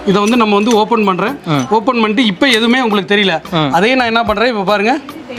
இதை வந்து நம்ம வந்து ஓப்பன் பண்ணுறேன் ஓப்பன் பண்ணிட்டு இப்போ எதுவுமே உங்களுக்கு தெரியல அதே நான் என்ன பண்ணுறேன் இப்போ பாருங்க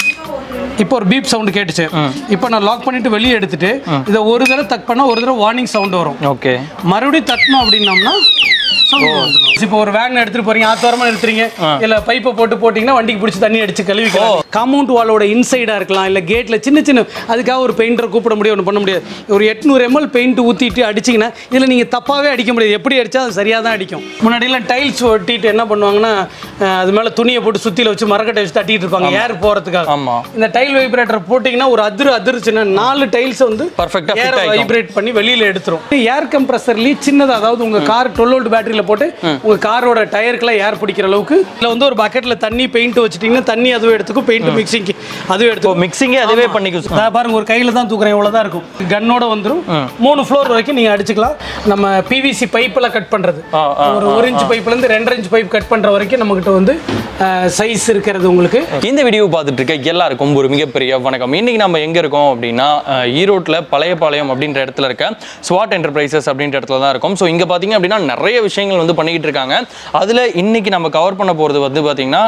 இப்போ ஒரு பீப் சவுண்ட் கேட்டுச்சு இப்போ நான் லாக் பண்ணிட்டு வெளியே எடுத்துட்டு இதை ஒரு தடவை தக் பண்ணா ஒரு தடவை வார்னிங் சவுண்ட் வரும் ஓகே மறுபடியும் தட்டணும் அப்படின்னோம்னா sound வந்துரும். இப்போ ஒரு வேன் எடுத்துட்டு போறீங்க ஆத்தோரமா எடுத்துறீங்க இல்ல பைப்பை போட்டு போட்டீங்கன்னா வண்டிக்கு பிடிச்சி தண்ணி அடிச்சு கழுவிக்கலாம் காம்பவுண்ட் வாலோட இன்சைடா இருக்கலாம் இல்ல கேட்ல சின்ன சின்ன அதுக்காக ஒரு பெயிண்டரை கூப்பிட முடியும் ஒன்று பண்ண முடியாது ஒரு எட்நூறு எம்எல் பெயிண்ட் ஊத்திட்டு அடிச்சீங்கன்னா இதுல நீங்க தப்பாவே அடிக்க முடியாது எப்படி அடிச்சா அது சரியா தான் அடிக்கும் முன்னாடியெல்லாம் டைல்ஸ் ஒட்டிட்டு என்ன பண்ணுவாங்கன்னா அஹ், அது மேல துணியை போட்டு சுத்தியில வச்சு மரக்கட்டை வச்சு தட்டிட்டு இருப்பாங்க ஏர் போறதுக்காக ஆமா இந்த டைல் வைப்ரேட்டர் போட்டிங்கன்னா ஒரு அதிர் அதிர்ச்சுன்னா நாலு டைல்ஸ் வந்து Perfect ஆ fit ஏர் ஆயிக்கும். வைப்ரேட் பண்ணி வெளியில எடுத்துரும் ஏர் கம்ப்ரஸர்லயே சின்னதா அதாவது உங்க கார் டுவெல் வோல்ட் பேட்டரியில போட்டு உங்க காரோட டயருக்குலாம் ஏர் பிடிக்கிற அளவுக்கு இதுல வந்து ஒரு பக்கெட்ல தண்ணி பெயிண்ட் வச்சிட்டீங்கன்னா தண்ணி அதுவே எடுத்துக்கும் பெயிண்ட் மிக்சிங்க்கு அதுவே இப்போ எடுத்துக்கும் மிக்சிங்கே அதுவே பண்ணிக்கும் நான் பாருங்க ஒரு கையில தான் தூக்குறேன் இவ்வளவுதான் இருக்கும் கன்னோட வந்துரும் மூணு ஃப்ளோர் வரைக்கும் நீங்க அடிச்சுக்கலாம் நம்ம பிவிசி பைப்ல கட் பண்றது ஆ, ஆ, ஒரு ஒரு இன்ச் பைப்ல இருந்து ரெண்டரை இன்ச் பைப் கட் பண்ற வரைக்கும் நம்ம கிட்ட வந்து சைஸ் இருக்கிறது உங்களுக்கு இந்த வீடியோ பார்த்துட்டு இருக்க எல்லாருக்கும் ஒரு மிகப்பெரிய வணக்கம் இன்னைக்கு நம்ம எங்க இருக்கோம் அப்படின்னா அஹ், ஈரோட்ல பழையபாளையம் அப்படின்ற இடத்துல இருக்க ஸ்வாட் என்டர்பிரைசஸ் அப்படின்ற இடத்துல தான் இருக்கும் ஸோ இங்க பாத்தீங்க அப்படின்னா நிறைய விஷயங்கள் வந்து பண்ணிக்கிட்டு இருக்காங்க அதுல இன்னைக்கு நம்ம கவர் பண்ண போறது வந்து பாத்தீங்கன்னா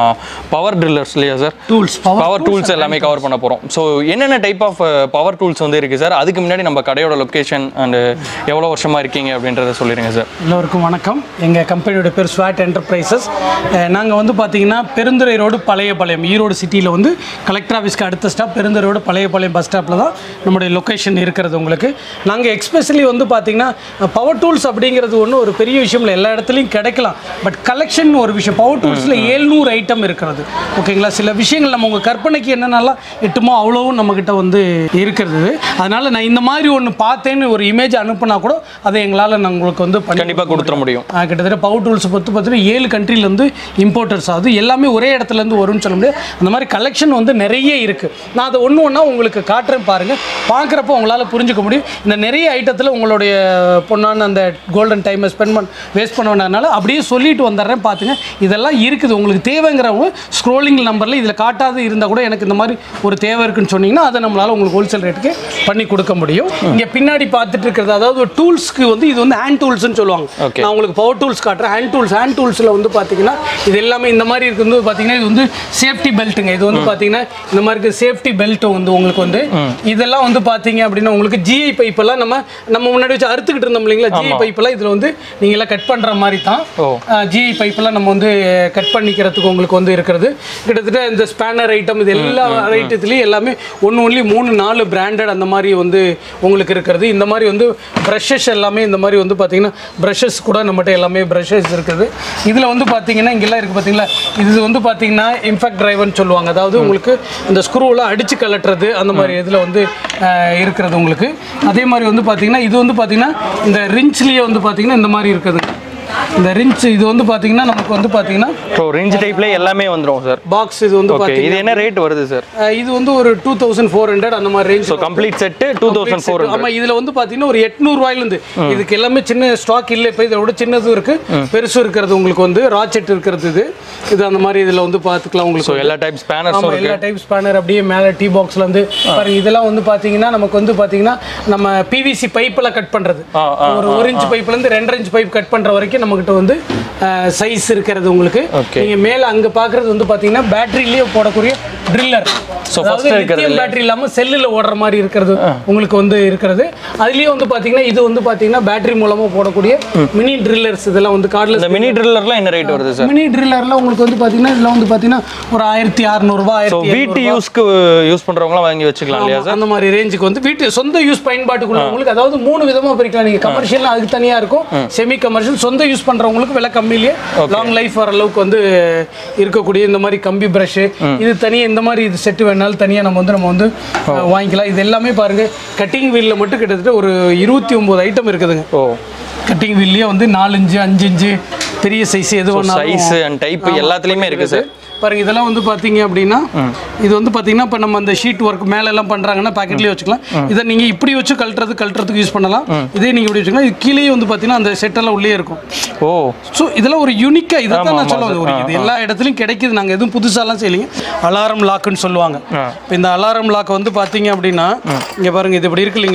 பவர் ட்ரில்லர்ஸ் இல்லையா sir Tools, power power tools எல்லாமே கவர் பண்ண போறோம் ஸோ என்னென்ன டைப் ஆஃப் பவர் டூல்ஸ் வந்து இருக்கு சார் அதுக்கு முன்னாடி நம்ம கடையோட லொகேஷன் அண்ட் எவ்வளவு வருஷமா இருக்கீங்க அப்படின்றத சொல்லிடுங்க சார் எல்லோருக்கும் வணக்கம் எங்கள் கம்பெனியோட பேர் ஸ்வாட் என்டர்பிரைசஸ் நாங்கள் வந்து பார்த்தீங்கன்னா பெருந்துறை ரோடு பழையபாளையம் ஈரோடு சிட்டியில் வந்து கலெக்டர் ஆஃபீஸ்க்கு அடுத்த stop Perundurai road Palayapalayam bus ஸ்டாப்பில் தான் நம்முடைய லொக்கேஷன் இருக்கிறது உங்களுக்கு நாங்கள் எக்ஸ்பெஷலி வந்து பார்த்தீங்கன்னா பவர் டூல்ஸ் அப்படிங்கிறது ஒன்றும் ஒரு பெரிய விஷயம் இல்லை எல்லா இடத்துலையும் கிடைக்கலாம் பட் கலெக்ஷன் ஒரு விஷயம் பவர் டூல்ஸில் ஏழ்நூறு ஐட்டம் இருக்கிறது ஓகேங்களா சில விஷயங்கள் நம்ம உங்கள் கற்பனைக்கு என்னென்னலாம் எட்டுமோ அவ்வளோவும் நம்மக்கிட்ட வந்து இருக்கிறது அதனால் நான் இந்த மாதிரி ஒன்று பார்த்தேன்னு ஒரு இமேஜ் அனுப்புனா கூட அதை எங்களால் நான் உங்களுக்கு வந்து பண்ணி கண்டிப்பா கொடுத்துட முடியும் ஆ, கிட்டத்தட்ட பவர் டூல்ஸ் பொறுத்து பார்த்தீங்கன்னா ஏழு கண்ட்ரிலேருந்து இம்போர்ட்டர்ஸ் ஆகுது எல்லாமே ஒரே இடத்துலேருந்து வரும்னு சொல்ல முடியாது அந்த மாதிரி கலெக்ஷன் வந்து நிறைய இருக்குது நான் அதை ஒன்று ஒன்றா உங்களுக்கு காட்டுறேன் பாருங்கள் பார்க்குறப்போ உங்களால் புரிஞ்சுக்க முடியும் இந்த நிறைய ஐட்டத்தில் உங்களுடைய பொண்ணான அந்த கோல்டன் டைமை ஸ்பெண்ட் பண்ண வேஸ்ட் பண்ண வேண்டாதனால அப்படியே சொல்லிட்டு வந்துடுறேன் பார்த்துங்க இதெல்லாம் இருக்குது உங்களுக்கு தேவைங்கிறவங்க ஸ்க்ரோலிங் நம்பரில் இதில் காட்டாது இருந்தால் கூட எனக்கு இந்த மாதிரி ஒரு தேவை இருக்குன்னு சொன்னீங்கன்னா அதை நம்மளால் உங்களுக்கு ஹோல்சேல் ரேட்டுக்கு பண்ணி கொடுக்க முடியும் இங்கே பின்னாடி பார்த்துட்டு இருக்கிறது அதாவது டூல்ஸ்க்கு வந்து இது வந்து ஹேண்ட் டூல்ஸ்னு சொல்லுவாங்க Okay. நான் உங்களுக்கு பவர் டூல்ஸ் காட்டுறேன் ஹேண்ட் டூல்ஸ் ஹேண்ட் டூல்ஸில் வந்து பார்த்தீங்கன்னா இது எல்லாமே இந்த மாதிரி இருக்குது பார்த்தீங்கன்னா இது வந்து சேஃப்டி பெல்ட்டுங்க இது வந்து பார்த்தீங்கன்னா இந்த மாதிரி இருக்குது சேஃப்டி பெல்ட் வந்து உங்களுக்கு வந்து இதெல்லாம் வந்து பார்த்தீங்க அப்படின்னா உங்களுக்கு ஜிஐ பைப்பெல்லாம் நம்ம நம்ம முன்னாடி வச்சு அறுத்துக்கிட்டு இருந்தோம் இல்லைங்களா ஜிஐ பைப்பெல்லாம் இதில் வந்து நீங்களாம் கட் பண்ணுற மாதிரி தான் ஓ. ஜிஐ பைப்பெல்லாம் நம்ம வந்து கட் பண்ணிக்கிறதுக்கு உங்களுக்கு வந்து இருக்கிறது கிட்டத்தட்ட இந்த ஸ்பேனர் ஐட்டம் இது எல்லா ஐட்டத்துலேயும் எல்லாமே ஒன்று ஒன்லி மூணு நாலு பிராண்டட் அந்த மாதிரி வந்து உங்களுக்கு இருக்கிறது இந்த மாதிரி வந்து ப்ரஷஸ் எல்லாமே இந்த மாதிரி வந்து பார்த்தீங்கன்னா ப்ரஷஸ் கூட நம்மகிட்ட எல்லாமே ப்ரஷஸ் இருக்குது இதில் வந்து பார்த்தீங்கன்னா இங்கெல்லாம் இருக்குது பார்த்தீங்களா இது வந்து பார்த்தீங்கன்னா இன்ஃபேக்ட் டிரைவர்னு சொல்லுவாங்க அதாவது உங்களுக்கு இந்த ஸ்க்ரூவெலாம் அடித்து கலட்டுறது அந்த மாதிரி இதில் வந்து அஹ், இருக்கிறது உங்களுக்கு அதே மாதிரி வந்து பார்த்தீங்கன்னா இது வந்து பார்த்தீங்கன்னா இந்த ரிஞ்ச்லேயே வந்து பார்த்தீங்கன்னா இந்த மாதிரி இருக்குது இந்த ரிஞ்ச் இது வந்து பார்த்தீங்கன்னா நமக்கு வந்து பார்த்தீங்கன்னா ஸோ ரேஞ்ச் டைப்ல எல்லாமே வந்துரும் சார் பாக்ஸ் இது வந்து ஓகே பார்த்தீங்கன்னா இது என்ன ரேட் வருது சார் அஹ், இது வந்து ஒரு டூ தௌசண்ட் ஃபோர் ஹண்ட்ரட் அந்த மாதிரி range so complete set two thousand four ஆமா இதுல வந்து பாத்தீங்கன்னா ஒரு எட்நூறு ரூபாயிலிருந்து இதுக்கு எல்லாமே சின்ன ஸ்டாக் இல்லை இப்போ இதோட சின்னதும் இருக்கு பெருசும் இருக்கிறது உங்களுக்கு வந்து ராச்செட் இருக்கிறது இது இது அந்த மாதிரி இதுல வந்து பாத்துக்கலாம் ஸோ உங்களுக்கு எல்லா டைப் ஸ்பேனர்ஸும் ஆமா இருக்கு எல்லா டைப் ஸ்பேனர் அப்படியே மேல டீ பாக்ஸ்ல வந்து பாருங்க இதெல்லாம் வந்து பாத்தீங்கன்னா நமக்கு வந்து பாத்தீங்கன்னா நம்ம பிவிசி பைப்ல கட் பண்றது ஆ, ஆ, ஒரு ஒரு இன்ச் பைப்ல இருந்து ரெண்டரை இன்ச் பைப் கட் பண்ற வரைக்கும் நம்ம கிட்ட வந்து சைஸ் இருக்கிறது உங்களுக்கு Okay. நீங்க மேல அங்க பாக்குறது வந்து பாத்தீங்கன்னா பேட்டரியிலேயே போடக்கூடிய ட்ரில்லர் So, first இருக்கிறது இல்ல? பேட்டரி இல்லாம செல்லுல ஓடுற மாதிரி இருக்கிறது உங்களுக்கு வந்து இருக்கிறது அதுலயே வந்து பாத்தீங்கன்னா இது வந்து பாத்தீங்கன்னா பேட்டரி மூலமா போடக்கூடிய மினி ட்ரில்லர்ஸ் இதெல்லாம் வந்து கார்ட்லெஸ் இந்த மினி ட்ரில்லர்லாம் என்ன ரேட் வருது சார் மினி ட்ரில்லர்ல உங்களுக்கு வந்து பாத்தீங்கன்னா இதுல வந்து பாத்தீங்கன்னா ஒரு ஆயிரத்தி அறுநூறுபா ஸோ ஆயிரத்தி வீட்டு யூஸ்க்கு யூஸ் பண்றவங்கலாம் வாங்கி வச்சுக்கலாம் இல்லையா சார் அந்த மாதிரி ரேஞ்சுக்கு வந்து வீட்டு சொந்த யூஸ் பயன்பாட்டுக்குள்ள உங்களுக்கு அதாவது மூணு விதமா பிரிக்கலாம் நீங்க கமர்ஷியல் அதுக்கு தனியா இருக்கும் செமி கமர்ஷியல் சொந்த யூஸ் பண்றவங்களுக்கு விலை கம்மியிலேயே லாங் லைஃப் வர அளவுக்கு வந்து இருக்கக்கூடிய இந்த மாதிரி கம்பி பிரஷ் இது தனியா இந்த மாதிரி இது செட் வேணாலும் தனியா நம்ம வந்து நம்ம வந்து அஹ், வாங்கிக்கலாம் இது எல்லாமே பாருங்க கட்டிங் வீல்ல மட்டும் கிட்டத்தட்ட ஒரு இருபத்தி ஒன்பது ஐட்டம் இருக்குதுங்க ஓ கட்டிங் வீல்லயே வந்து நாலு இன்ச்சு அஞ்சு இன்ச்சு பெரிய சைஸ் எது வேணாலும் சைஸ் அண்ட் டைப் எல்லாத்துலயுமே இருக்கு சார் பாருங்க இதெல்லாம் வந்து பாத்தீங்க அப்படின்னா இது வந்து பாத்தீங்கன்னா இப்போ நம்ம அந்த ஷீட் ஒர்க் மேல எல்லாம் பண்றாங்கன்னா பாக்கெட்லயே வச்சுக்கலாம் இதை நீங்க இப்படி வச்சு கழட்டுறது கழட்டுறதுக்கு யூஸ் பண்ணலாம் இதே நீங்க இப்படி வச்சுக்கலாம் இது கீழேயே வந்து பாத்தீங்கன்னா அந்த செட் எல்லாம் உள்ளே இருக்கும் ஓ ஸோ இதெல்லாம் ஒரு யூனிக்கா இதை தான் நான் சொல்ல ஒரு இது எல்லா இடத்துலையும் கிடைக்குது நாங்கள் எதுவும் புதுசாலாம் செய்யலைங்க அலாரம் லாக்குன்னு சொல்லுவாங்க இப்போ இந்த அலாரம் லாக் வந்து பார்த்தீங்க அப்படின்னா இங்கே பாருங்க இது இப்படி இருக்கு இல்லைங்களா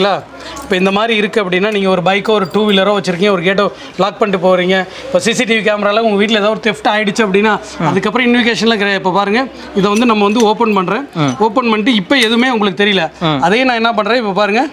இப்போ இந்த மாதிரி இருக்குது அப்படின்னா நீங்கள் ஒரு பைக்கோ ஒரு டூ வீலரோ வச்சுருக்கீங்க ஒரு கேட்டோ லாக் பண்ணிட்டு போகிறீங்க இப்போ சிசிடிவி கேமரால உங்கள் வீட்டில் ஏதாவது ஒரு தெஃப்ட் ஆயிடுச்சு அப்படின்னா அதுக்கப்புறம் இன்விகேஷன்லாம் கிடையாது இப்போ பாருங்கள் இதை வந்து நம்ம வந்து ஓப்பன் பண்ணுறேன் ஓப்பன் பண்ணிட்டு இப்போ எதுவுமே உங்களுக்கு தெரியல அதையும் நான் என்ன பண்ணுறேன் இப்போ பாருங்கள்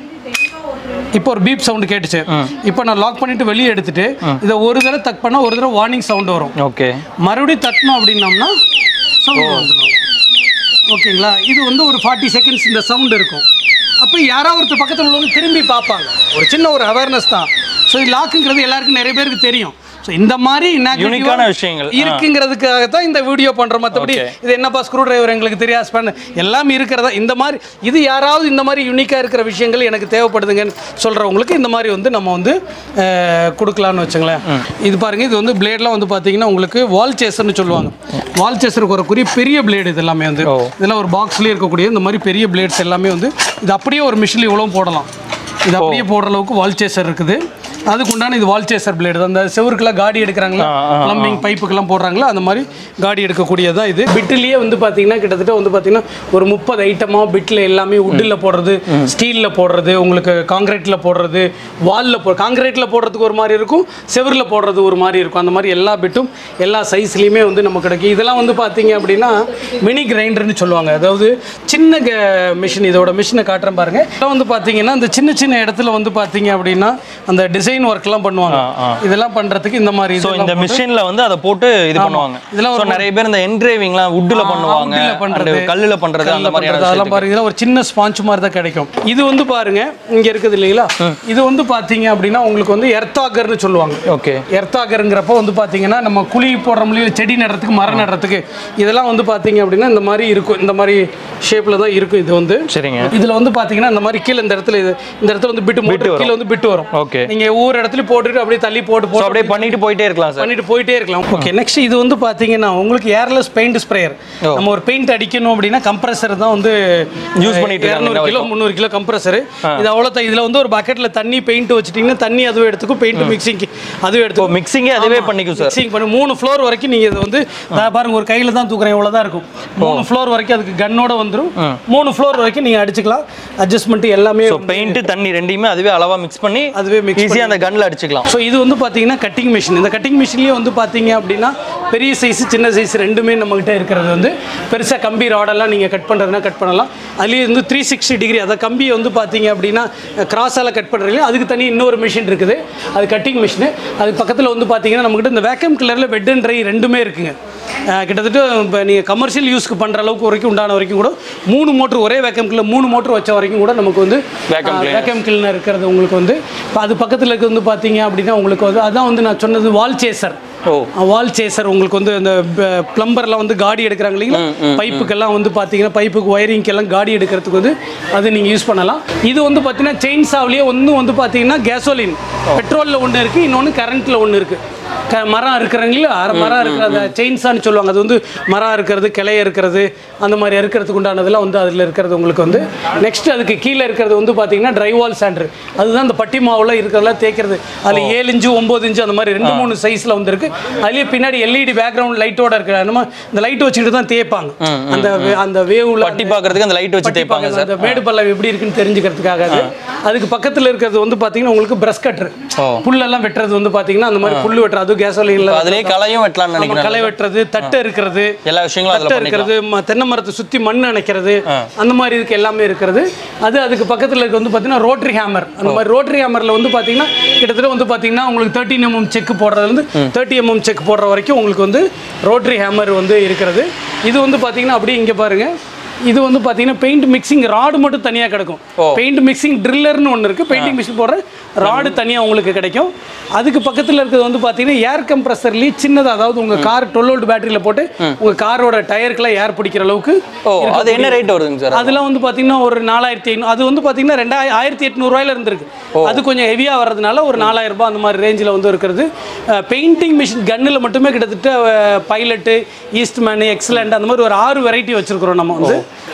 இப்போ ஒரு பீப் சவுண்ட் கேட்டுச்சு இப்போ நான் லாக் பண்ணிட்டு வெளியே எடுத்துட்டு இதை ஒரு தடவை தக் பண்ணால் ஒரு தடவை வார்னிங் சவுண்ட் வரும் ஓகே மறுபடியும் தட்டணும் அப்படின்னோம்னா சவுண்ட் வந்துடும் ஓகேங்களா இது வந்து ஒரு ஃபார்ட்டி செகண்ட்ஸ் இந்த சவுண்ட் இருக்கும் அப்போ யாராவது ஒருத்தர் பக்கத்தில் உள்ளவங்க திரும்பி பார்ப்பாங்க ஒரு சின்ன ஒரு அவேர்னஸ் தான் ஸோ இது லாக்குங்கிறது எல்லாருக்கும் நிறைய பேருக்கு தெரியும் ஸோ இந்த மாதிரி inactive-ஆ யூனிக்கான விஷயங்கள். ஆ. இருக்குங்கிறதுக்காக தான் இந்த வீடியோ பண்றோம் மற்றபடி இது என்னப்பா ஸ்க்ரூ டிரைவர் எங்களுக்கு தெரியாது ஸ்பேன் எல்லாம் இருக்கிறதா இந்த மாதிரி இது யாராவது இந்த மாதிரி யூனிக்காக இருக்கிற விஷயங்கள் எனக்கு தேவைப்படுதுங்கன்னு சொல்றவங்களுக்கு இந்த மாதிரி வந்து நம்ம வந்து அஹ், கொடுக்கலாம்னு வச்சுங்களேன் இது பாருங்க இது வந்து பிளேட்லாம் வந்து பார்த்தீங்கன்னா உங்களுக்கு வால் சேசர்னு சொல்லுவாங்க வால் சேசருக்கு வரக்கூடிய பெரிய பிளேடு இது எல்லாமே வந்து இதெல்லாம் ஒரு பாக்ஸ்லேயே இருக்கக்கூடிய இந்த மாதிரி பெரிய பிளேட்ஸ் எல்லாமே வந்து இது அப்படியே ஒரு மிஷினில் இவ்வளோ போடலாம் இது அப்படியே போடுற அளவுக்கு வால் சேசர் இருக்குது அதுக்கு உண்டான இது வால் சேசர் பிளேடு தான் அந்த செவருக்குலாம் காடி எடுக்கிறாங்களா ப்ளம்பிங் பைப்புக்கெல்லாம் போடுறாங்களா அந்த மாதிரி காடி எடுக்கக்கூடியது தான் இது பிட்டிலேயே வந்து பார்த்தீங்கன்னா கிட்டத்தட்ட வந்து பார்த்தீங்கன்னா ஒரு முப்பது ஐட்டமாக பிட்டில் எல்லாமே உட்டில் போடுறது ஸ்டீலில் போடுறது உங்களுக்கு காங்கிரீட்டில் போடுறது வாலில் போ காங்கிரீட்டில் போடுறதுக்கு ஒரு மாதிரி இருக்கும் செவரில் போடுறது ஒரு மாதிரி இருக்கும் அந்த மாதிரி எல்லா பிட்டும் எல்லா சைஸ்லேயுமே வந்து நமக்கு கிடைக்கும் இதெல்லாம் வந்து பார்த்தீங்க அப்படின்னா மினி கிரைண்டர்னு சொல்லுவாங்க அதாவது சின்ன மிஷின் இதோட மிஷினை காட்டுறேன் பாருங்க இதெல்லாம் வந்து பார்த்தீங்கன்னா இந்த சின்ன சின்ன இடத்துல வந்து பார்த்தீங்க அப்படின்னா அந்த டிசைன் ஒர்க்லாம் பண்ணுவாங்க இதெல்லாம் பண்ணுறதுக்கு இந்த மாதிரி ஸோ இதெல்லாம் இந்த மிஷின்ல வந்து அதை போட்டு இது பண்ணுவாங்க இதெல்லாம் ஸோ நிறைய பேர் இந்த என்கிரேவிங்லாம் வுட்டில் பண்ணுவாங்க woodல பண்றது. and கல்லுல பண்றது அந்த கல்லுல மாதிரியான பண்றது, அதெல்லாம் பாருங்க இதெல்லாம் ஒரு சின்ன ஸ்பாஞ்ச் மாதிரி தான் கிடைக்கும் இது வந்து பாருங்க இங்க இருக்குது இல்லைங்களா இது வந்து பாத்தீங்க அப்படின்னா உங்களுக்கு வந்து எர்த்தாகர்னு சொல்லுவாங்க ஓகே எர்த்தாகருங்கிறப்ப வந்து பார்த்தீங்கன்னா நம்ம குழி போடுற முடியும் செடி நடுறதுக்கு மரம் நடுறதுக்கு இதெல்லாம் வந்து பார்த்தீங்க அப்படின்னா இந்த மாதிரி இருக்கும் இந்த மாதிரி ஷேப்பில் தான் இருக்கும் இது வந்து சரிங்க இதில் வந்து பார்த்தீங்கன்னா இந்த மாதிரி கீழே இந்த இடத்துல இது இந்த இடத்துல வந்து பிட்டு மோட்டர் கீழே வந்து பிட்டு வரும் ஓகே நீங்கள் ஒவ்வொரு இடத்துலையும் போட்டுட்டு அப்படியே தள்ளி போட்டு ஸோ போட்டு அப்படியே பண்ணிட்டு போயிட்டே இருக்கலாம் சார் பண்ணிட்டு போயிட்டே இருக்கலாம் ஓகே நெக்ஸ்ட் இது வந்து பாத்தீங்கன்னா உங்களுக்கு ஏர்லெஸ் பெயிண்ட் ஸ்ப்ரேயர் நம்ம ஒரு பெயிண்ட் அடிக்கணும் அப்படின்னா கம்ப்ரஸர் தான் வந்து Use பண்ணிட்டு இருக்காங்க இரநூறு கிலோ முந்நூறு கிலோ கம்ப்ரஸர் இது அவ்வளோ இதுல வந்து ஒரு பக்கெட்ல தண்ணி பெயிண்ட் வச்சுட்டீங்கன்னா தண்ணி அதுவும் எடுத்துக்கும் பெயிண்ட் மிக்சிங் அதுவும் எடுத்துக்கும் மிக்சிங்கே அதுவே பண்ணிக்கும் சார் மிக்சிங் பண்ணி மூணு ஃப்ளோர் வரைக்கும் நீங்க இது வந்து நான் பாருங்க ஒரு கையில தான் தூக்குறேன் இவ்வளோ தான் இருக்கும் மூணு ஃப்ளோர் வரைக்கும் அதுக்கு கன்னோட வந்துரும் மூணு ஃப்ளோர் வரைக்கும் நீங்க அடிச்சுக்கலாம் அட்ஜஸ்ட்மெண்ட் எல்லாமே ஸோ பெயிண்ட் தண்ணி ரெண்டையுமே அதுவே அளவா மிக்ஸ் பண்ணி அதுவே mix ஈஸியாக அந்த கன்ல அடிச்சுக்கலாம் ஸோ இது வந்து பார்த்தீங்கன்னா கட்டிங் மிஷின் இந்த கட்டிங் மிஷின்லேயே வந்து பார்த்தீங்க அப்படின்னா பெரிய சைஸ் சின்ன சைஸ் ரெண்டுமே நம்மகிட்ட இருக்கிறது வந்து பெருசாக கம்பி ராடெல்லாம் நீங்கள் கட் பண்ணுறதுனா கட் பண்ணலாம் அதுலேயே வந்து த்ரீ சிக்ஸ்டி டிகிரி அதை கம்பியை வந்து பார்த்தீங்க அப்படின்னா கிராஸால் கட் பண்ணுறீங்க அதுக்கு தனி இன்னொரு மிஷின் இருக்குது அது கட்டிங் மிஷினு அது பக்கத்தில் வந்து பார்த்தீங்கன்னா நம்மகிட்ட இந்த வேக்கம் கிளரில் வெட் அண்ட் ட்ரை ரெண்டுமே இருக்குங்க அஹ் கிட்டத்தட்ட இப்போ நீங்கள் கமர்ஷியல் யூஸ்க்கு பண்ணுற அளவுக்கு வரைக்கும் உண்டான வரைக்கும் கூட மூணு மோட்ரு ஒரே வேக்கம் கிளர் மூணு மோட்ரு வச்ச வரைக்கும் கூட நமக்கு வந்து Vacuum cleaner. வேக்கம் கிளீனர் இருக்கிறது உங்களுக்கு வந்து இப்போ அது பக்கத்தில் இருக்கிறது வந்து பார்த்தீங்க அப்படின்னா உங்களுக்கு வந்து அதான் வந்து நான் சொன்னது வால் சேசர் ஓ வால் சேசர் உங்களுக்கு வந்து அந்த பிளம்பர்லாம் வந்து காடி எடுக்கிறாங்க இல்லைங்களா பைப்புக்கெல்லாம் வந்து பார்த்தீங்கன்னா பைப்புக்கு ஒயரிங்க்கெல்லாம் காடி எடுக்கிறதுக்கு வந்து அது நீங்கள் யூஸ் பண்ணலாம் இது வந்து பார்த்தீங்கன்னா செயின் சாவ்லேயே ஒன்று வந்து பார்த்தீங்கன்னா கேசோலின் பெட்ரோலில் ஒன்று இருக்குது இன்னொன்று கரண்ட்டில் ஒன்று இருக்குது க மரம் இருக்கிறவங்களா அரை மரம் இருக்கிற அந்த செயின்ஸான்னு சொல்லுவாங்க அது வந்து மரம் இருக்கிறது கிளைய இருக்கிறது அந்த மாதிரி இருக்கிறதுக்கு உண்டானதெல்லாம் வந்து அதில் இருக்கிறது உங்களுக்கு வந்து நெக்ஸ்ட் அதுக்கு கீழே இருக்கிறது வந்து பார்த்தீங்கன்னா ட்ரைவால் சாண்டர் அதுதான் அந்த பட்டி மாவுல இருக்கிறதெல்லாம் தேய்க்கிறது அதில் ஏழு இன்ச்சு ஒம்பது இன்ச்சு அந்த மாதிரி ரெண்டு மூணு சைஸில் வந்து இருக்கு அதுலேயே பின்னாடி எல்இடி பேக்ரவுண்ட் லைட்டோட இருக்கிற நம்ம இந்த லைட் வச்சுக்கிட்டு தான் தேய்ப்பாங்க அந்த வே- அந்த வேவ்ல பட்டி பார்க்கறதுக்கு அந்த லைட் வச்சு பட்டி தேய்ப்பாங்க பார்க்கறது, சார் அந்த மேடு பள்ளம் எப்படி இருக்குன்னு தெரிஞ்சுக்கிறதுக்காக அது அதுக்கு பக்கத்தில் இருக்கிறது வந்து பார்த்தீங்கன்னா உங்களுக்கு பிரஷ் கட்டர் ஓ. புல்லெல்லாம் வெட்டுறது வந்து பார்த்தீங்கன்னா அந்த மாதிரி புல்லு வெட்டுறது அதுவும் கேசோலின்ல அதுலயே களையும் வெட்டலாம்னு நம்ம நினைக்கிறேன் களை வெட்டுறது தட்டை இருக்கிறது எல்லா விஷயங்களும் தட்டை அதில் பண்ணிக்கலாம் இருக்கிறது ம- தென்னை மரத்தை சுற்றி மண் அணைக்கிறது அந்த மாதிரி இதுக்கு எல்லாமே இருக்கிறது அது அதுக்கு பக்கத்தில் இருக்க வந்து பார்த்தீங்கன்னா ரோட்டரி ஹேமர் அந்த மாதிரி ரோட்டரி ஹேமரில் வந்து பார்த்தீங்கன்னா கிட்டத்தட்ட வந்து பார்த்தீங்கன்னா உங்களுக்கு தேர்ட்டின் எம்எம் செக் போடுறதுலேருந்து தேர்ட்டி எம்எம் செக் போடுற வரைக்கும் உங்களுக்கு வந்து ரோட்டரி ஹேமர் வந்து இருக்கிறது இது வந்து பார்த்தீங்கன்னா அப்படியே இங்கே பாருங்க இது வந்து பார்த்தீங்கன்னா பெயிண்ட் மிக்சிங் ராடு மட்டும் தனியாக கிடைக்கும் பெயிண்ட் மிக்சிங் ட்ரில்லர்னு ஒன்று இருக்குது பெயிண்டிங் மிஷின் போடுற ராடு தனியாக உங்களுக்கு கிடைக்கும் அதுக்கு பக்கத்தில் இருக்கிறது வந்து பார்த்தீங்கன்னா ஏர் கம்ப்ரஸர்லேயே சின்னதாக அதாவது உங்கள் கார் டுவெல் வோல்ட் பேட்டரியில் போட்டு உங்கள் காரோட டயருக்குலாம் ஏர் பிடிக்கிற அளவுக்கு ஓ அது என்ன ரேட் வருதுங்க சார் அதெல்லாம் வந்து பார்த்தீங்கன்னா ஒரு நாலாயிரத்தி ஐநூறு அது வந்து பார்த்தீங்கன்னா ரெண்டாயிரம் ஆயிரத்தி எட்நூறுவாயில இருந்திருக்கு அது கொஞ்சம் ஹெவியாக வர்றதுனால ஒரு நாலாயிரம் ரூபாய் அந்த மாதிரி ரேஞ்சில் வந்து இருக்கிறது பெயிண்டிங் மிஷின் கன்னில் மட்டுமே கிட்டத்தட்ட பைலட்டு ஈஸ்ட்மேனு எக்ஸலண்ட் அந்த மாதிரி ஒரு ஆறு வெரைட்டி வச்சிருக்கிறோம் நம்ம வந்து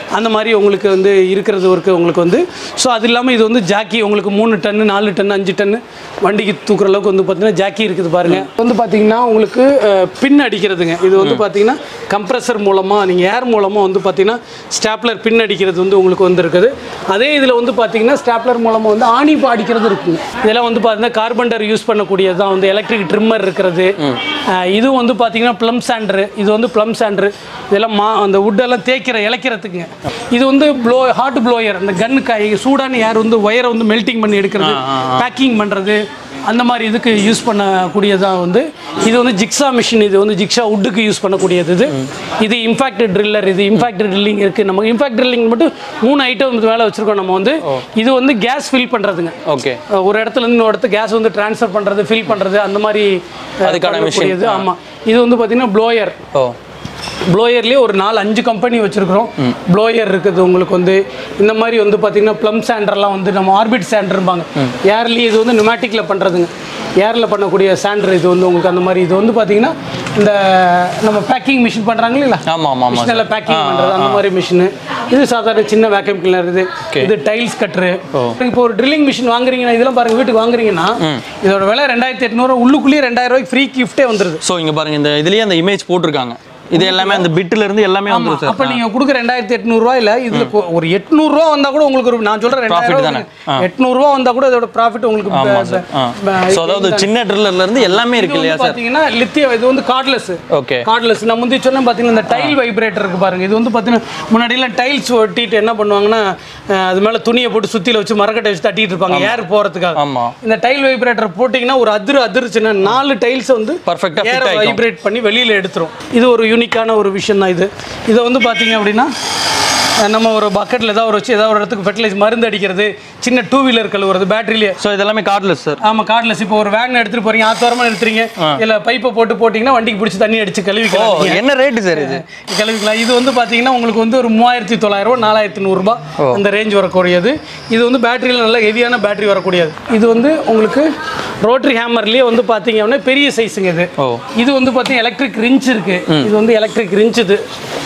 அந்த மாதிரி உங்களுக்கு வந்து இருக்கிறது இருக்கு உங்களுக்கு வந்து ஸோ அது இல்லாமல் இது வந்து ஜாக்கி உங்களுக்கு மூணு டன்னு நாலு டன்னு அஞ்சு டன்னு வண்டிக்கு தூக்குற அளவுக்கு வந்து பார்த்தீங்கன்னா ஜாக்கி இருக்குது பாருங்க வந்து பார்த்தீங்கன்னா உங்களுக்கு பின் அடிக்கிறதுங்க இது வந்து பார்த்தீங்கன்னா கம்ப்ரஸர் மூலமாக நீங்கள் ஏர் மூலமாக வந்து பார்த்தீங்கன்னா ஸ்டாப்லர் பின் அடிக்கிறது வந்து உங்களுக்கு வந்து இருக்குது அதே இதில் வந்து பார்த்தீங்கன்னா ஸ்டாப்லர் மூலமாக வந்து ஆணி இப்போ அடிக்கிறது இருக்குங்க இதெல்லாம் வந்து பார்த்தீங்கன்னா கார்பன்டர் யூஸ் பண்ணக்கூடியது தான் வந்து எலக்ட்ரிக் ட்ரிம்மர் இருக்கிறது அஹ் இதுவும் வந்து பார்த்தீங்கன்னா ப்ளம் சாண்டரு இது வந்து ப்ளம் சாண்டரு இதெல்லாம் மா அந்த wood-எல்லாம் தேய்க்கிற இழைக்கிறதுக்குங்க இது வந்து ப்ளோ ஹாட் ப்ளோயர் அந்த கன்னு காய் சூடான ஏர் வந்து ஒயரை வந்து மெல்ட்டிங் பண்ணி எடுக்கிறது பேக்கிங் பண்ணுறது அந்த மாதிரி இதுக்கு யூஸ் பண்ணக்கூடியதாக வந்து இது வந்து ஜிக்ஸா மிஷின் இது வந்து ஜிக்ஸா வுட்டுக்கு யூஸ் பண்ணக்கூடியது இது இது இம்பாக்ட் ட்ரில்லர் இது இம்பாக்ட் ட்ரில்லிங் இருக்குது நம்ம இம்பாக்ட் ட்ரில்லிங் மட்டும் மூணு ஐட்டம் வேலை வச்சுருக்கோம் நம்ம வந்து இது வந்து கேஸ் ஃபில் பண்ணுறதுங்க ஓகே ஒரு இடத்துல இருந்து இன்னொரு இடத்துக்கு கேஸ் வந்து ட்ரான்ஸ்ஃபர் பண்ணுறது ஃபில் பண்ணுறது அந்த மாதிரி அஹ், அதுக்கான machine. பண்ணக்கூடியது ஆமாம் இது வந்து பார்த்தீங்கன்னா ப்ளோயர் ஓ ப்ளோயர்லேயே ஒரு நாலு அஞ்சு கம்பெனி வச்சுருக்கிறோம் ப்ளோயர் இருக்குது உங்களுக்கு வந்து இந்த மாதிரி வந்து பார்த்தீங்கன்னா ப்ளம் சாண்டர்லாம் வந்து நம்ம ஆர்பிட் சாண்டர்பாங்க ஏர்லேயே இது வந்து நியூமேட்டிக்கில் பண்ணுறதுங்க ஏரில் பண்ணக்கூடிய சாண்டர் இது வந்து உங்களுக்கு அந்த மாதிரி இது வந்து பார்த்தீங்கன்னா இந்த நம்ம பேக்கிங் மிஷின் பண்ணுறாங்க இல்லைங்களா ஆமா ஆமா ஆமா மிஷினில் பேக்கிங் பண்ணுறது அந்த மாதிரி மிஷினு இது சாதாரண சின்ன வேக்யூம் கிளீனர் இது இது டைல்ஸ் கட்டுரு இப்போ ஒரு ட்ரில்லிங் மிஷின் வாங்குறீங்கன்னா இதெல்லாம் பாருங்க வீட்டுக்கு வாங்குறீங்கன்னா இதோட விலை ரெண்டாயிரத்தி எட்நூறு உள்ளுக்குள்ளேயே ரெண்டாயிரம் ரூபாய்க்கு ஃப்ரீ கிஃப்ட்டே வந்துருது ஸோ இங்க பாருங்க இந்த இதுலயே அந்த இமேஜ் போட்டிருக்காங்க இது எல்லாமே அந்த பிட்ல இருந்து எல்லாமே வந்துரும் சார் அப்ப நீங்க கொடுக்குற ரெண்டாயிரத்தி எட்நூறுவாயில இதுல கொ- ஒரு எட்நூறுவா வந்தா கூட உங்களுக்கு ஒரு நான் சொல்றேன் Profit தானே? ரெண்டாயிரம் எட்நூறுவா வந்தா கூட இதோட ப்ராஃபிட் உங்களுக்கு ஆமா ப- சார் ப- ஸோ அதாவது சின்ன ட்ரில்லர்ல இருந்து எல்லாமே இது இருக்கு வந்து இல்லையா சார் பாத்தீங்கன்னா லித்தியம் இது வந்து கார்ட்லெஸ் ஓகே கார்ட்லெஸ் நான் முந்தி சொன்னேன் பார்த்தீங்கன்னா இந்த டைல் வைப்ரேட்டர் இருக்கு பாருங்க இது வந்து பார்த்தீங்கன்னா முன்னாடியெல்லாம் டைல்ஸ் ஒட்டிட்டு என்ன பண்ணுவாங்கன்னா அஹ், அது மேலே துணியை போட்டு சுத்தியில வச்சு மரக்கட்டை வச்சு தட்டிட்டு இருப்பாங்க ஏர் போறதுக்காக ஆமா இந்த டைல் வைப்ரேட்டர் போட்டிங்கன்னா ஒரு அதிர் அதிர்ச்சுன்னா நாலு டைல்ஸ் வந்து Perfect ஆ fit ஏர் ஆயிக்கும். வைப்ரேட் பண்ணி வெளியில எடுத்துரும் இது ஒரு யூனிக்கான ஒரு விஷயம் தான் இது இதை வந்து பார்த்தீங்க அப்படின்னா அஹ், நம்ம ஒரு பக்கெட்டில் ஏதாவது ஒரு வச்சு ஏதாவது ஒரு இடத்துக்கு ஃபெர்டிலைஸ் மருந்து அடிக்கிறது சின்ன டூ வீலர் கழுவுறது பேட்டரியிலே ஸோ இதெல்லாமே கார்ட்லெஸ் சார் ஆமா கார்ட்லெஸ் இப்போ ஒரு வேன் எடுத்துட்டு போறீங்க ஆத்தோரமா எடுத்துறீங்க இல்ல பைப்பை போட்டு போட்டீங்கன்னா வண்டிக்கு பிடிச்சி தண்ணி அடிச்சு ஓ கழுவிக்கலாம் நீங்க. என்ன ரேட்டு சார் இது கழுவிக்கலாம் இது வந்து பாத்தீங்கன்னா உங்களுக்கு வந்து ஒரு மூவாயிரத்தி தொள்ளாயிரம் ரூபா நாலாயிரத்தி நூறுரூபா அந்த ரேஞ்ச் வரக்கூடியது இது வந்து பேட்டரியில் நல்ல ஹெவியான பேட்டரி வரக்கூடியது இது வந்து உங்களுக்கு ரோட்டரி ஹேமர்லயே வந்து பாத்தீங்க அப்படின்னா பெரிய சைஸுங்க இது ஓ. இது வந்து பாத்தீங்கன்னா எலக்ட்ரிக் ரிஞ்ச் இருக்கு இது வந்து எலக்ட்ரிக் ரிஞ்ச் இது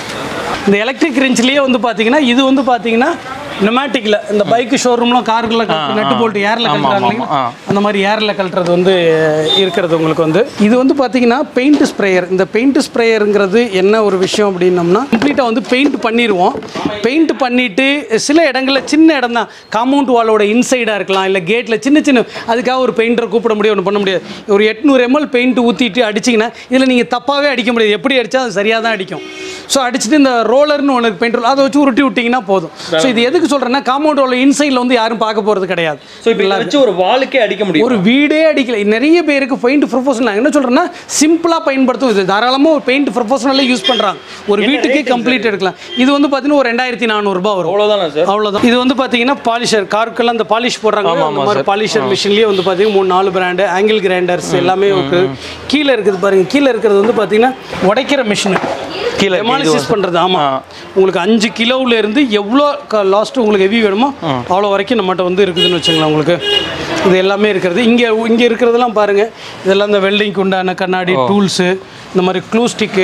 இந்த எலக்ட்ரிக் ரிஞ்ச்லயே வந்து பாத்தீங்கன்னா இது வந்து பாத்தீங்கன்னா நியூமேட்டிக்ல இந்த பைக் ஷோரூம்லாம் காருக்குள்ள நட்டு போல்ட்டு ஏர்ல கழட்டுறாங்க ஆமா, ஆ. அந்த மாதிரி ஏரில் கழட்டுறது வந்து இருக்கிறது உங்களுக்கு வந்து இது வந்து பார்த்தீங்கன்னா பெயிண்ட் ஸ்ப்ரேயர் இந்த பெயிண்ட் ஸ்ப்ரேயருங்கிறது என்ன ஒரு விஷயம் அப்படின்னம்னா கம்ப்ளீட்டாக வந்து பெயிண்ட் பண்ணிடுவோம் பெயிண்ட் பண்ணிட்டு சில இடங்களில் சின்ன இடம் தான் காம்பவுண்ட் வாலோட இன்சைடாக இருக்கலாம் இல்லை கேட்டில் சின்ன சின்ன அதுக்காக ஒரு பெயிண்டரை கூப்பிட முடியும் ஒன்று பண்ண முடியாது ஒரு எட்நூறு எம்எல் பெயிண்ட் ஊற்றிட்டு அடிச்சிங்கன்னா இதில் நீங்கள் தப்பாகவே அடிக்க முடியாது எப்படி அடித்தா அது சரியாக தான் அடிக்கும் ஸோ அடிச்சுட்டு இந்த ரோலர்னு ஒன்று பெயிண்ட் ரோல் அதை வச்சு உருட்டி விட்டிங்கன்னா போதும் ஸோ இது எதுக்கு சொல்கிறேன்னா காம்பவுண்ட் வாலோட இன்சைடில் வந்து யாரும் பார்க்க போகிறது கிடையாது ஸோ இப்போ இதை வச்சு ஒரு வாளுக்கே அடிக்க முடியும் ஒரு வீடே அடிக்கல நிறைய பேருக்கு பெயிண்ட் ப்ரொஃபஷனல் நான் என்ன சொல்றேன்னா சிம்பிளா பயன்படுத்தும் இது தாராளமாக ஒரு பெயிண்ட் ப்ரொஃபஷனலே யூஸ் பண்றாங்க ஒரு வீட்டுக்கே கம்ப்ளீட் எடுக்கலாம் இது வந்து பார்த்தீங்கன்னா ஒரு ரெண்டாயிரத்தி நானூறுபா வரும் அவ்வளோதானா சார் அவ்வளோதான் இது வந்து பார்த்தீங்கன்னா பாலிஷர் காருக்கெல்லாம் அந்த பாலிஷ் போடுறாங்க அந்த மாதிரி பாலிஷர் மிஷின்லேயே வந்து பார்த்தீங்கன்னா மூணு நாலு பிராண்டு ஆங்கிள் கிரைண்டர்ஸ் எல்லாமே இருக்குது கீழே இருக்குது பாருங்க கீழே இருக்கிறது வந்து பார்த்தீங்கன்னா உடைக்கிற மிஷின் கீழே இருக்கு. எமாலிசிஸ் பண்ணுறது ஆமாம் உங்களுக்கு அஞ்சு கிலோவுல இருந்து எவ்வளோ லாஸ்ட் உங்களுக்கு ஹெவி வேணுமோ அவ்வளோ வரைக்கும் நம்மகிட்ட வந்து இருக்குதுன்னு வச்சுங்களேன் உங்களுக்கு இது எல்லாமே இருக்கிறது இங்கே இங்கே இருக்கிறதெல்லாம் பாருங்கள் இதெல்லாம் இந்த வெல்டிங்க்கு உண்டான கண்ணாடி டூல்ஸு இந்த மாதிரி க்ளூ ஸ்டிக்கு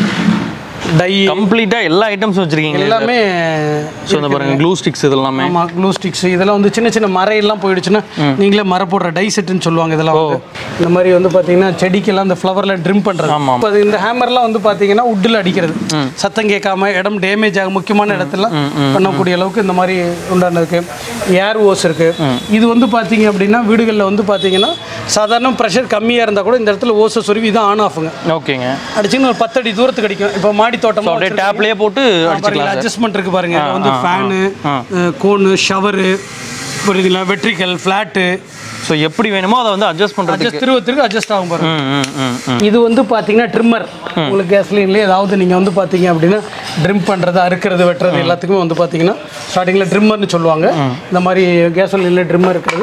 டை கம்ப்ளீட்டா எல்லா ஐட்டம்ஸும் வச்சிருக்கீங்க எல்லாமே ஸோ இந்த பாருங்க க்ளூ ஸ்டிக்ஸ் இது எல்லாமே ஆமா க்ளூ ஸ்டிக்ஸ் இதெல்லாம் வந்து சின்ன சின்ன மரையெல்லாம் போயிடுச்சுன்னா நீங்களே மர போடுற டை செட்டுன்னு சொல்லுவாங்க இதெல்லாம் வந்து இந்த மாதிரி வந்து பார்த்தீங்கன்னா செடிக்கெல்லாம் இந்த ஃப்ளவரில் ட்ரிம் பண்ணுறது ஆமா. இப்போ அது இந்த ஹேமர்லாம் வந்து பார்த்தீங்கன்னா உட்டில் அடிக்கிறது சத்தம் கேட்காம இடம் டேமேஜ் ஆகும் முக்கியமான இடத்துல பண்ணக்கூடிய அளவுக்கு இந்த மாதிரி உண்டானதுக்கு ஏர் ஓஸ் இருக்கு இது வந்து பார்த்தீங்க அப்படின்னா வீடுகளில் வந்து பார்த்தீங்கன்னா சாதாரண ப்ரெஷர் கம்மியாக இருந்தால் கூட இந்த இடத்துல ஓஸை சொருவி தான் ஆன் ஆஃபுங்க ஓகீங்க அடிச்சுன்னு ஒரு பத்தடி தூரத்துக்கு அடிக்கும் இப்போ மாடி தோட்டமா அப்படியே வச்சிருக்கீங்க. டேப்லயே போட்டு அடிச்சுக்கலாம் பாருங்க அட்ஜஸ்ட்மெண்ட் இருக்கு பாருங்க இதுல வந்து ஃபேனு கோனு ஷவரு புரியுதுங்களா வெட்ரிக்கல் ஃப்ளாட்டு ஸோ எப்படி வேணுமோ அதை வந்து அட்ஜஸ்ட் பண்றதுக்கு அட்ஜஸ்ட் திருவத்திற்கு அட்ஜஸ்ட் ஆகும் பாருங்க ம் ம் ம் ம் இது வந்து பார்த்தீங்கன்னா ட்ரிம்மர் உங்களுக்கு கேஸ்லின்லேயே ஏதாவது நீங்கள் வந்து பார்த்தீங்க அப்படின்னா ட்ரிம் பண்ணுறது அறுக்கிறது வெட்டுறது எல்லாத்துக்குமே வந்து பார்த்தீங்கன்னா ஸ்டார்டிங்கில் ட்ரிம்மர்னு சொல்லுவாங்க இந்த மாதிரி கேஸ்லின்ல ட்ரிம்மர் இருக்கிறது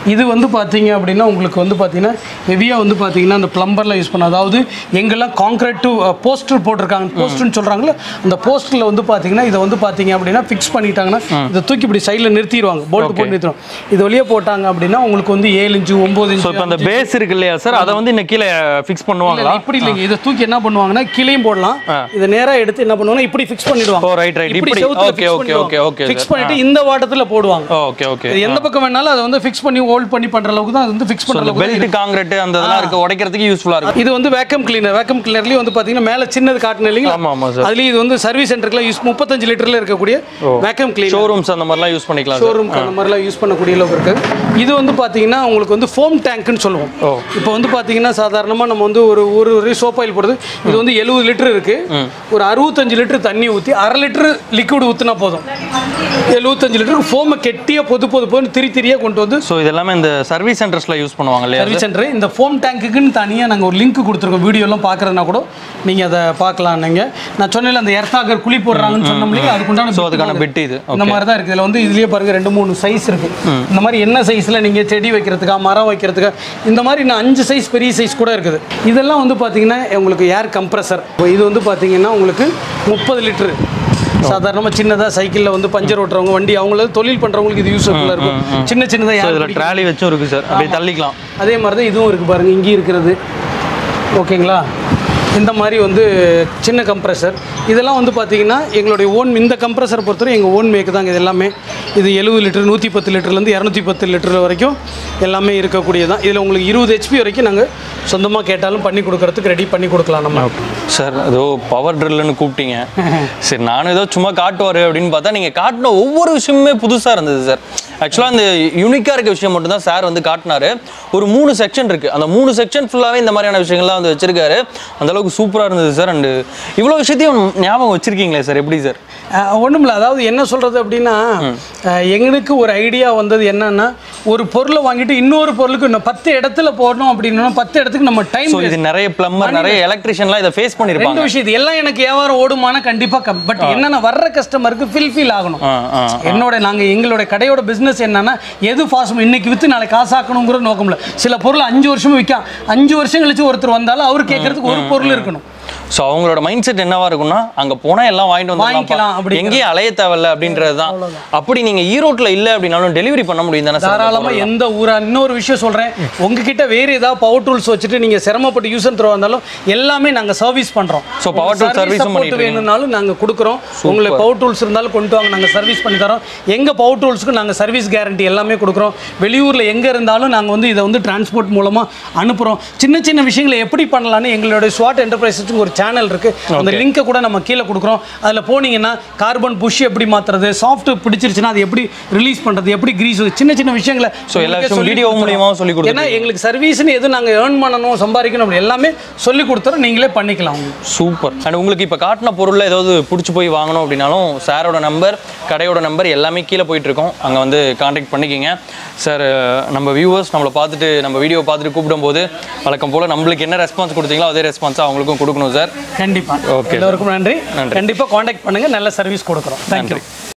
இது வந்து பார்த்தீங்க அப்படின்னா உங்களுக்கு வந்து பார்த்தீங்கன்னா ஹெவியாக வந்து பார்த்தீங்கன்னா அந்த ப்ளம்பரில் யூஸ் பண்ண அதாவது எங்கெல்லாம் கான்க்ரீட் டு போஸ்டர் போட்டிருக்காங்க போஸ்டர்னு சொல்கிறாங்களோ அந்த போஸ்டரில் வந்து பார்த்தீங்கன்னா இதை வந்து பார்த்தீங்க அப்படின்னா ஃபிக்ஸ் பண்ணிட்டாங்கன்னா இதை தூக்கி இப்படி சைடில் நிறுத்திடுவாங்க போல்ட் போட்டு நிறுத்திடுவாங்க இது வழியே போட்டாங்க அப்படின்னா உங்களுக்கு வந்து ஏழு இன்ச்சு ஒம்பது ஸோ இன்ச்சு இப்போ அந்த பேஸ் இருக்கு இல்லையா சார் அதை வந்து இன்னும் கீழே ஃபிக்ஸ் பண்ணுவாங்களா இப்படி இல்லைங்க இதை தூக்கி என்ன பண்ணுவாங்கன்னா கீழேயும் போடலாம் இதை நேரா எடுத்து என்ன பண்ணுவாங்கன்னா இப்படி ஃபிக்ஸ் பண்ணிடுவாங்க ஓ ரைட் ரைட் இப்படி okay okay okay okay fix பண்ணிட்டு இந்த வாட்டத்துல போடுவாங்க ஓகே ஓகே இது எந்த பக்கம் வேணாலும் அதை வந்து ஃபிக்ஸ் பண்ணி ஹோல்ட் பண்ணி பண்ற அளவுக்கு தான் அது வந்து ஃபிக்ஸ் பண்ற அளவுக்கு தான் பெல்ட் காங்கிரீட் அந்த இதெல்லாம் இருக்கு உடைக்கிறதுக்கு யூஸ்ஃபுல்லா இருக்கும் இது வந்து வேக்கம் கிளீனர் வேக்கம் கிளீனர்லயும் வந்து பாத்தீங்கன்னா மேல சின்னது காட்டணும் இல்லைங்களா ஆமா ஆமா சார் அதுலயும் இது வந்து சர்வீஸ் சென்டருக்குலாம் யூஸ் முப்பத்தஞ்சு லிட்டர்ல இருக்கக்கூடிய வேக்கம் கிளீனர் ஷோரூம்ஸ் அந்த மாதிரிலாம் யூஸ் பண்ணிக்கலாம் சார் ஷோரூம் அந்த மாதிரிலாம் யூஸ் பண்ணக்கூடிய அளவுக்கு இருக்கு இது வந்து பாத்தீங்கன்னா உங்களுக்கு வந்து ஃபோம் டேங்க்னு சொல்லுவோம் ஓ. இப்போ வந்து பாத்தீங்கன்னா சாதாரணமா நம்ம வந்து ஒரு ஒரு ஒரு சோப் ஆயில் போடுறது இது வந்து எழுபது லிட்டர் இருக்கு ஒரு அறுபத்தஞ்சு லிட்டர் தண்ணி ஊற்றி அரை லிட்டர் லிக்விட் ஊற்றினா போதும் எழுபத்தஞ்சு லிட்டருக்கு ஃபோமை கெட்டியாக பொது பொது பொதுன்னு திரி திரியாக கொண்டு வந்து ஸோ இது எல்லாமே இந்த சர்வீஸ் சென்டர்ஸ்ல யூஸ் பண்ணுவாங்க இல்லையா சர்வீஸ் சென்டர் இந்த ஃபோம் டேங்க்குக்குன்னு தனியாக நாங்கள் ஒரு லிங்க் கொடுத்துருக்கோம் வீடியோலாம் பார்க்குறதுனா கூட நீங்கள் அதை பார்க்கலாம் நீங்கள் நான் சொன்னேன்ல அந்த எர்த்தாகர் குழி போடுறாங்கன்னு சொன்னோம் இல்லையா அதுக்குண்டான ஸோ bit அதுக்கான தான் பிட் இது இந்த மாதிரி தான் இருக்குது இதில் வந்து இதுலேயே பாருங்க ரெண்டு மூணு சைஸ் இருக்கு இந்த மாதிரி என்ன சைஸில் நீங்கள் செடி வைக்கிறதுக்கா மரம் வைக்கிறதுக்கா இந்த மாதிரி இன்னும் அஞ்சு சைஸ் பெரிய சைஸ் கூட இருக்குது இதெல்லாம் வந்து பார்த்தீங்கன்னா உங்களுக்கு ஏர் கம்ப்ரஸர் இது வந்து பார்த்தீங்கன்னா உங்களுக்கு முப்பது லிட்டரு சாதாரணமாக சின்னதாக சைக்கிளில் வந்து பஞ்சர் ஓட்டுறவங்க வண்டி அவங்கள தொழில் பண்ணுறவங்களுக்கு இது யூஸ்ஃபுல்லாக இருக்கும் சின்ன சின்னதாக ஸோ ஏர் இதில் ட்ராலி வச்சும் இருக்கு சார் அப்படியே தள்ளிக்கலாம் அதே மாதிரி தான் இதுவும் இருக்குது பாருங்கள் இங்கேயும் இருக்கிறது ஓகேங்களா இந்த மாதிரி வந்து சின்ன கம்ப்ரஸர் இதெல்லாம் வந்து பார்த்தீங்கன்னா எங்களுடைய ஓன் இந்த கம்ப்ரஸர் பொறுத்தவரை எங்கள் ஓன் மேக் தாங்க இது எல்லாமே இது எழுபது லிட்டர் நூற்றி பத்து லிட்டர்லேருந்து இரநூத்தி பத்து லிட்டர் வரைக்கும் எல்லாமே இருக்கக்கூடியதான் இதில் உங்களுக்கு இருபது ஹெச்பி வரைக்கும் நாங்கள் சொந்தமாக கேட்டாலும் பண்ணி கொடுக்கறதுக்கு ரெடி பண்ணி கொடுக்கலாம் நம்ம சார் ஏதோ பவர் ட்ரில்லுன்னு கூப்பிட்டீங்க சரி நானும் ஏதோ சும்மா காட்டுவார் அப்படின்னு பார்த்தா நீங்கள் காட்டின ஒவ்வொரு விஷயமுமே புதுசாக இருந்தது சார் ஆக்சுவலாக அந்த யூனிக்காக இருக்க விஷயம் மட்டும்தான் சார் வந்து காட்டினாரு ஒரு மூணு செக்ஷன் இருக்குது அந்த மூணு செக்ஷன் ஃபுல்லாகவே இந்த மாதிரியான விஷயங்கள்லாம் வந்து வச்சிருக்காரு அந்த அளவுக்கு சூப்பராக இருந்தது சார் அண்டு இவ்வளோ விஷயத்தையும் ஞாபகம் வச்சிருக்கீங்களே சார் எப்படி சார் ஒன்றும் இல்லை அதாவது என்ன சொல்கிறது அப்படின்னா அஹ், எங்களுக்கு ஒரு ஐடியா வந்தது என்னன்னா ஒரு பொருளை வாங்கிட்டு இன்னொரு பொருளுக்கு இன்னும் பத்து இடத்துல போடணும் அப்படின்னா பத்து இடத்துக்கு நம்ம டைம் ஸோ இது நிறைய பிளம்பர் நிறைய எலக்ட்ரிஷியன்லாம் இதை ஃபேஸ் பண்ணியிருப்பாங்க ரெண்டு விஷயம் இது எல்லாம் எனக்கு வியாபாரம் ஓடுமானா கண்டிப்பா கம் பட் என்னன்னா வர்ற கஸ்டமருக்கு ஃபில் ஃபீல் ஆகணும் ஆ ஆ என்னோட நாங்க எங்களோட கடையோட பிசினஸ் என்னன்னா எது ஃபாஸ்ட் இன்னைக்கு வித்து நாளைக்கு காசாக்கணுங்கிற நோக்கம் இல்ல சில பொருள் அஞ்சு வருஷமும் விற்கும் அஞ்சு வருஷம் கழிச்சு ஒருத்தர் வந்தாலும் அவர் கேட்கறதுக்கு ஒரு பொருள் இருக்கணும் ஸோ அவங்களோட மைண்ட் செட் என்னவா இருக்கும்னா அங்க போனா எல்லாம் வாங்கிட்டு வாங்கிக்கலாம் வந்துடலாம் அப்படிங்கிறது. எங்கேயும் அலைய தேவையில்ல அப்படின்றது தான் அப்படி நீங்க ஈரோட்ல இல்ல அப்படின்னாலும் டெலிவரி பண்ண முடியும் தானே சார் தாராளமா எந்த ஊரா இன்னொரு விஷயம் சொல்றேன் உங்ககிட்ட வேற ஏதாவது பவர் டூல்ஸ் வச்சுட்டு நீங்க சிரமப்பட்டு யூஸ் அண்ட் த்ரோ வந்தாலும் எல்லாமே நாங்க சர்வீஸ் பண்றோம் So, power tool service உம் பண்ணிட்டு இருக்கீங்க. வேணும்னாலும் நாங்க கொடுக்குறோம் உங்களுக்கு பவர் டூல்ஸ் இருந்தாலும் கொண்டு வாங்க நாங்க சர்வீஸ் பண்ணி தரோம் எங்க பவர் டூல்ஸ்க்கு நாங்க சர்வீஸ் கேரண்டி எல்லாமே கொடுக்குறோம் வெளியூர்ல எங்க இருந்தாலும் நாங்க வந்து இதை வந்து டிரான்ஸ்போர்ட் மூலமா அனுப்புறோம் சின்ன சின்ன விஷயங்களை எப்படி பண்ணலாம்னு எங்களுடைய ஸ்வாட் என்டர்பிரைஸுக்கு ஒரு சேனல் இருக்கு அந்த லிங்கை கூட நம்ம கீழே கொடுக்குறோம் அதுல போனீங்கன்னா கார்பன் புஷ் எப்படி மாத்துறது சாஃப்ட் பிடிச்சிருச்சுன்னா அது எப்படி ரிலீஸ் பண்றது எப்படி கிரீஸ் சின்ன சின்ன விஷயங்களை ஸோ எல்லா உங்களுக்கே விஷயம் சொல்லி வீடியோ மூலியமாவும் சொல்லி ஏன்னா கொடுத்துருக்கீங்க எங்களுக்கு சர்வீஸ்னு எது நாங்க ஏர்ன் பண்ணணும் சம்பாதிக்கணும் அப்படி எல்லாமே சொல்லி கொடுத்துறோம் நீங்களே பண்ணிக்கலாம் உங்களுக்கு சூப்பர் அண்ட் உங்களுக்கு இப்போ காட்டின பொருள்ல ஏதாவது பிடிச்சி போய் வாங்கணும் அப்படின்னாலும் சாரோட நம்பர் கடையோட நம்பர் எல்லாமே கீழே போயிட்டு இருக்கோம் அங்கே வந்து காண்டாக்ட் பண்ணிக்கிங்க சார் நம்ம வியூவர்ஸ் நம்மளை பார்த்துட்டு நம்ம வீடியோ பார்த்துட்டு கூப்பிடும்போது வழக்கம் போல் நம்மளுக்கு என்ன ரெஸ்பான்ஸ் கொடுத்தீங்களோ அதே ரெஸ்பான்ஸாக அவங்களுக்கும் கொடுக்கணும் சார் கண்டிப்பா Okay. எல்லோருக்கும் நன்றி நன்றி. கண்டிப்பா காண்டாக்ட் பண்ணுங்க நல்ல சர்வீஸ் கொடுக்குறோம் தேங்க்யூ நன்றி